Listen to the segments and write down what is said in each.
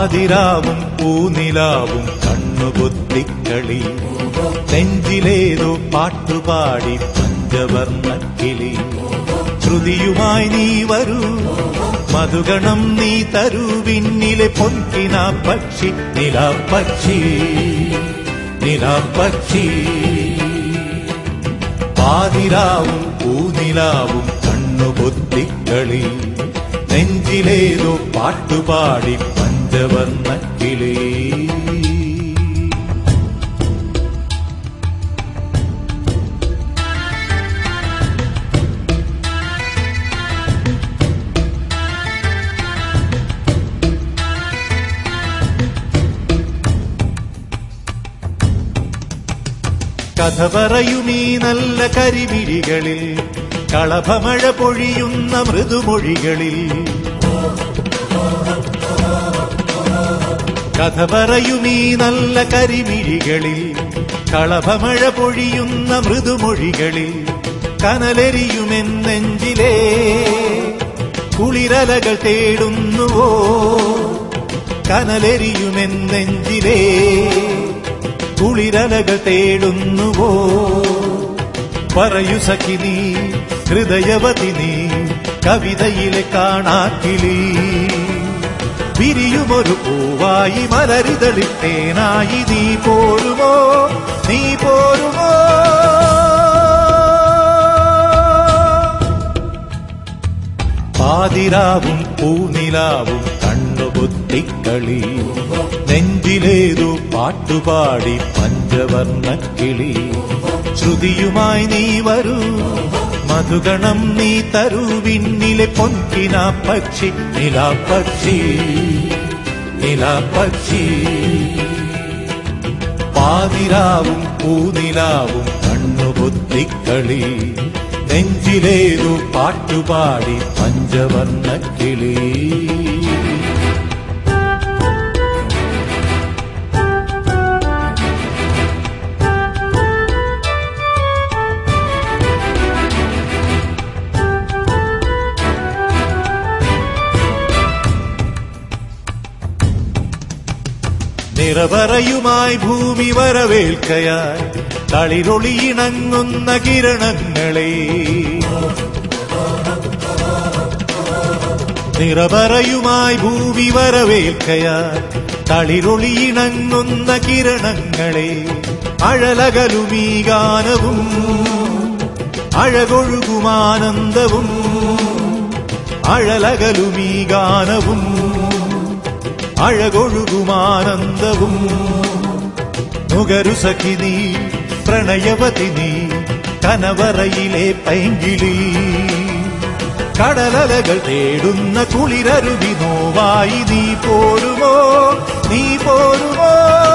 പാതിരാവും പൂനിലാവും കണ്ണുപൊത്തിക്കളി നെഞ്ചിലേതോ പാട്ടുപാടി പഞ്ചവർണ്ണ കിളി ശ്രുതിയുമായി നീ വരൂ മധുഗണം നീ തരൂ വിണ്ണിലെ പൊൻകിന പക്ഷി നിലാപ്പക്ഷി നിലാപ്പക്ഷി പാതിരാവും പൂനിലാവും കണ്ണുപൊത്തിക്കളി നെഞ്ചിലേതോ പാട്ടുപാടി പഞ്ചവർണ്ണ കിളി കഥ പറയുമീ നല്ല കരിമിഴികളിൽ കളഭമഴ പൊഴിയുന്ന മൃദുമൊഴികളിൽ കഥ പറയുമീ നല്ല കരിമിഴികളിൽ കളഭമഴ പൊഴിയുന്ന മൃദുമൊഴികളിൽ കനലെറിയുമെന്നെഞ്ചിലേ കുളിരലകൾ തേടുന്നുവോ കനലെറിയുമെന്നെഞ്ചിലേ കുളിരലകൾ തേടുന്നുവോ പറയു സഖി നീ ഹൃദയവതി നീ കവിതയിലെ കാണാക്കിളി വിരിയുമൊരു പൂവായി മലരിതളിത്തേനായി നീ പോരുമോ നീ പോരുമോ പാതിരാവും പൂനിലാവും കണ്ണുപൊത്തിക്കളി നെഞ്ചിലേതു പാട്ടുപാടി പഞ്ചവർണ്ണ കിളി ശ്രുതിയുമായി നീ വരൂ മധുഗണം നീ തരൂ വിണ്ണിലെ പൊൻകിന പക്ഷി നിലാപ്പക്ഷി നിലാപ്പക്ഷി പാതിരാവും പൂനിലാവും കണ്ണുപൊത്തിക്കളി നെഞ്ചിലേതു പാട്ടുപാടി പഞ്ചവർണ്ണ കിളി നിറവറയുമായി ഭൂമി വരവേൽക്കയായി തളിരൊളിയിണങ്ങുന്ന കിരണങ്ങളെ നിറവറയുമായി ഭൂമി വരവേൽക്കയായി തളിരൊളിയിണങ്ങുന്ന കിരണങ്ങളെ അഴലകലുമീ ഗാനവും അഴകൊഴുകുമാനന്ദവും അഴലകലുമീ ഗാനവും അഴകൊഴുകുമാനന്ദവും നുകരു സഖി നീ പ്രണയവതി നീ കനവറയിലെ പൈങ്കിളി കടലലകൾ തേടുന്ന കുളിരരുവി നോവായി നീ പോരുമോ നീ പോരുമോ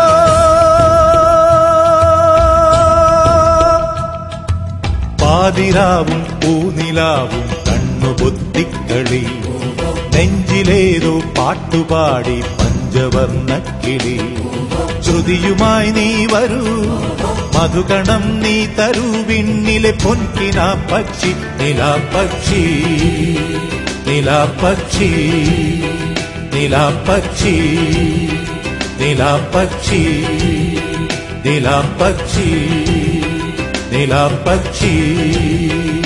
പാതിരാവും പൂനിലാവും കണ്ണുപൊത്തിക്കളി നെഞ്ചിലേതോ പാട്ടുപാടി പഞ്ചവർണ്ണ കിളി ശ്രുതിയുമായി നീ വരൂ മധുകണം നീ തരൂ വിണ്ണിലെ പൊൻകിന പക്ഷി നിലാപ്പക്ഷി നിലാപ്പക്ഷി നിലാപ്പക്ഷി നിലാപ്പക്ഷി നിലാപ്പക്ഷി നിലാപ്പക്ഷി